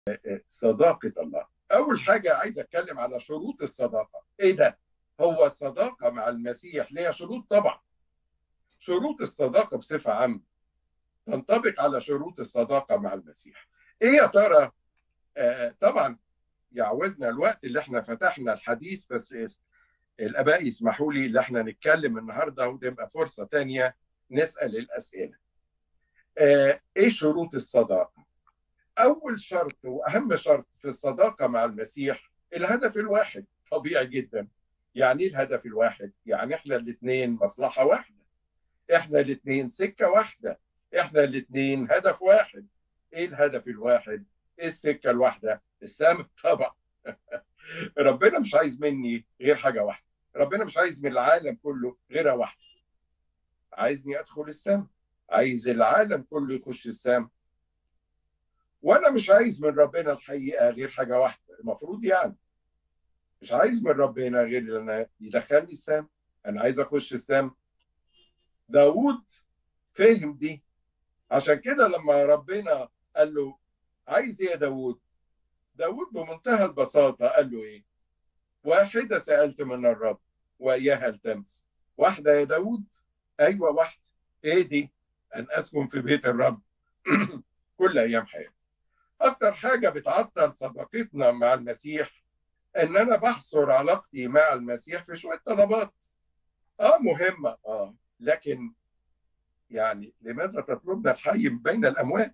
صداقة الله أول حاجة عايز أتكلم على شروط الصداقة إيه ده؟ هو الصداقة مع المسيح ليها شروط طبعا شروط الصداقة بصفة عامة تنطبق على شروط الصداقة مع المسيح إيه يا ترى؟ آه طبعا يعوزنا الوقت اللي احنا فتحنا الحديث بس الآباء يسمحوا لي اللي احنا نتكلم النهاردة وتبقى فرصة تانية نسأل الأسئلة آه إيه شروط الصداقة؟ أول شرط وأهم شرط في الصداقة مع المسيح الهدف الواحد طبيعي جدا يعني الهدف الواحد يعني احنا الاثنين مصلحة واحدة احنا الاثنين سكة واحدة احنا الاثنين هدف واحد ايه الهدف الواحد ايه السكة الواحدة السماء طبعا ربنا مش عايز مني غير حاجة واحدة ربنا مش عايز من العالم كله غير واحدة عايزني ادخل السماء عايز العالم كله يخش السماء وانا مش عايز من ربنا الحقيقه غير حاجه واحده المفروض يعني مش عايز من ربنا غير ان يدخلني السام انا عايز اخش السام داوود فهم دي عشان كده لما ربنا قال له عايز ايه يا داوود داوود بمنتهى البساطه قال له ايه واحده سالت من الرب واياها التمس واحده يا داوود ايوه واحده ايه دي ان اسكن في بيت الرب كل ايام حياتي اكتر حاجه بتعطل صداقتنا مع المسيح ان انا بحصر علاقتي مع المسيح في شويه طلبات اه مهمه اه لكن يعني لماذا تطلبنا الحي بين الاموات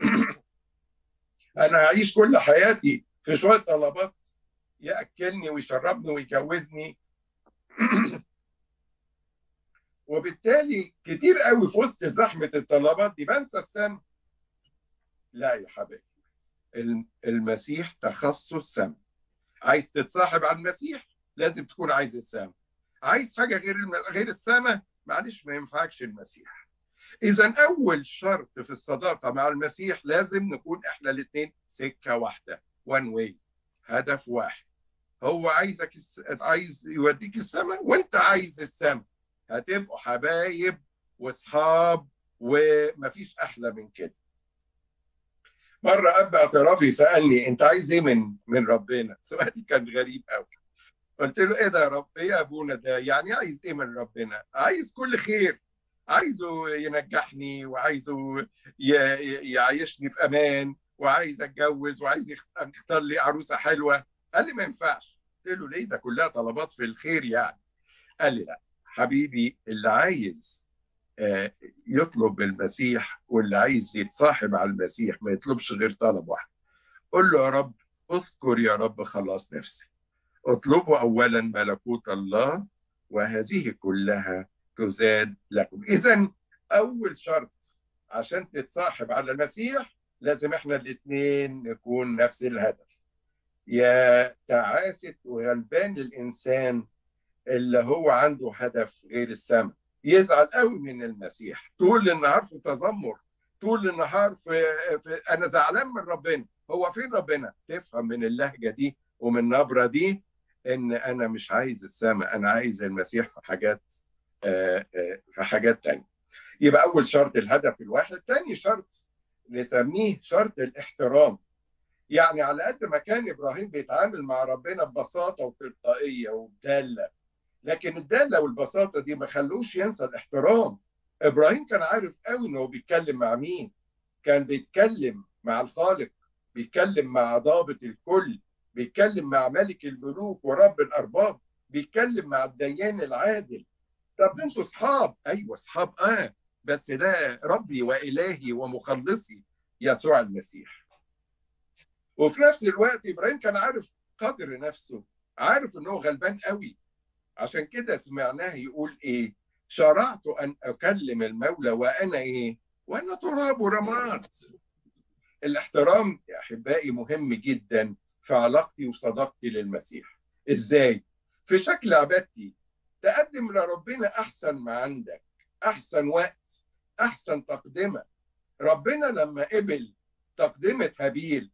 انا هعيش كل حياتي في شويه طلبات ياكلني ويشربني ويجوزني وبالتالي كتير قوي في وسط زحمه الطلبات دي بنسى السم لا يا حبيبي المسيح تخصص سم عايز تتصاحب على المسيح لازم تكون عايز السما عايز حاجه غير الم... غير السما معلش ما ينفعكش المسيح اذا اول شرط في الصداقه مع المسيح لازم نكون احنا الاثنين سكه واحده وان واي هدف واحد هو عايزك الس... عايز يوديك السما وانت عايز السما هتبقوا حبايب واصحاب ومفيش احلى من كده مره اب اعترافي سالني انت عايز ايه من من ربنا سؤالي كان غريب قوي قلت له ايه ده يا رب ايه يا ابونا ده يعني عايز ايه من ربنا عايز كل خير عايزه ينجحني وعايزه يعيشني في امان وعايز اتجوز وعايز يختار لي عروسه حلوه قال لي ما ينفعش قلت له ليه ده كلها طلبات في الخير يعني قال لي لا حبيبي اللي عايز يطلب المسيح واللي عايز يتصاحب على المسيح ما يطلبش غير طلب واحد قل له يا رب اذكر يا رب خلاص نفسي اطلبوا اولا ملكوت الله وهذه كلها تزاد لكم اذا اول شرط عشان تتصاحب على المسيح لازم احنا الاثنين نكون نفس الهدف يا تعاسة وغلبان الانسان اللي هو عنده هدف غير السماء يزعل قوي من المسيح طول النهار في تذمر طول النهار في, في انا زعلان من ربنا هو فين ربنا تفهم من اللهجه دي ومن النبره دي ان انا مش عايز السماء انا عايز المسيح في حاجات في حاجات تانية يبقى اول شرط الهدف الواحد تاني شرط نسميه شرط الاحترام يعني على قد ما كان ابراهيم بيتعامل مع ربنا ببساطه وتلقائيه وبداله لكن الداله والبساطه دي ما خلوش ينسى الاحترام ابراهيم كان عارف قوي انه بيتكلم مع مين كان بيتكلم مع الخالق بيتكلم مع ضابط الكل بيتكلم مع ملك الملوك ورب الارباب بيتكلم مع الديان العادل طب انتوا اصحاب ايوه اصحاب اه بس ده ربي والهي ومخلصي يسوع المسيح وفي نفس الوقت ابراهيم كان عارف قدر نفسه عارف انه غلبان قوي عشان كده سمعناه يقول ايه شرعت ان اكلم المولى وانا ايه وانا تراب ورماد الاحترام يا احبائي مهم جدا في علاقتي وصداقتي للمسيح ازاي في شكل عبادتي تقدم لربنا احسن ما عندك احسن وقت احسن تقدمه ربنا لما قبل تقدمه هابيل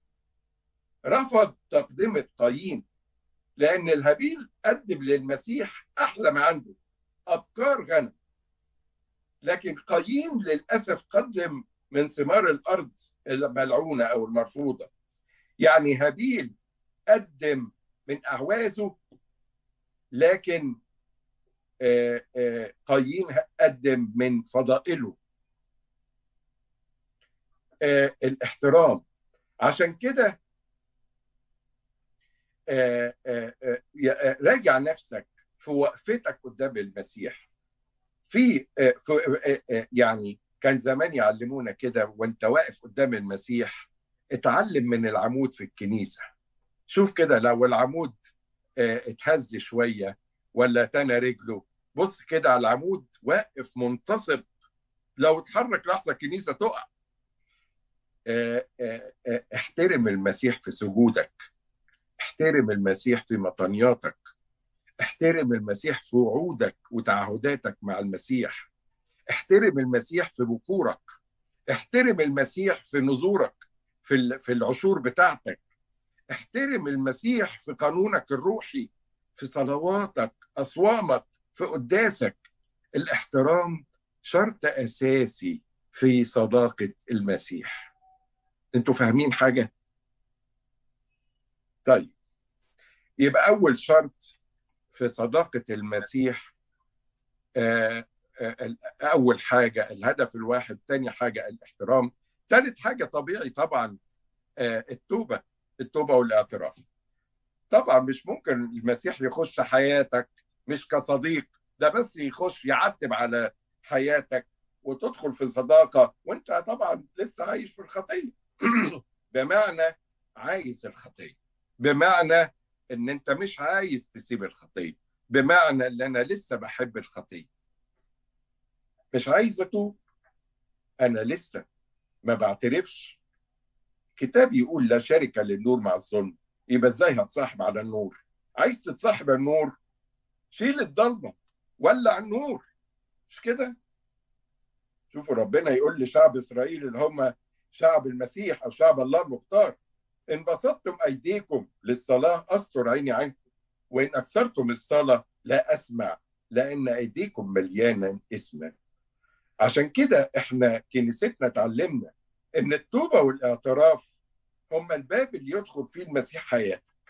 رفض تقدمه قايين لان الهابيل قدم للمسيح احلى ما عنده ابكار غنم لكن قايين للاسف قدم من ثمار الارض الملعونه او المرفوضه يعني هابيل قدم من اعوازه لكن قايين قدم من فضائله الاحترام عشان كده راجع نفسك في وقفتك قدام المسيح في يعني كان زمان يعلمونا كده وانت واقف قدام المسيح اتعلم من العمود في الكنيسه شوف كده لو العمود اتهز شويه ولا تنى رجله بص كده على العمود واقف منتصب لو اتحرك لحظه الكنيسه تقع احترم المسيح في سجودك احترم المسيح في مطنياتك احترم المسيح في وعودك وتعهداتك مع المسيح احترم المسيح في بكورك احترم المسيح في نزورك في في العشور بتاعتك احترم المسيح في قانونك الروحي في صلواتك اصوامك في قداسك الاحترام شرط اساسي في صداقه المسيح انتوا فاهمين حاجه طيب يبقى اول شرط في صداقه المسيح آه آه اول حاجه الهدف الواحد تاني حاجه الاحترام ثالث حاجه طبيعي طبعا آه التوبه التوبه والاعتراف طبعا مش ممكن المسيح يخش حياتك مش كصديق ده بس يخش يعتب على حياتك وتدخل في صداقه وانت طبعا لسه عايش في الخطيه بمعنى عايز الخطيه بمعنى ان انت مش عايز تسيب الخطيه بمعنى ان انا لسه بحب الخطيه مش عايز اتوب انا لسه ما بعترفش كتاب يقول لا شركه للنور مع الظلم يبقى ازاي هتصاحب على النور عايز تتصاحب على النور شيل الضلمه ولع النور مش كده شوفوا ربنا يقول لشعب اسرائيل اللي هم شعب المسيح او شعب الله المختار ان بسطتم ايديكم للصلاه استر عيني عنكم وان اكثرتم الصلاه لا اسمع لان ايديكم مليانه اسما عشان كده احنا كنيستنا اتعلمنا ان التوبه والاعتراف هم الباب اللي يدخل فيه المسيح حياتك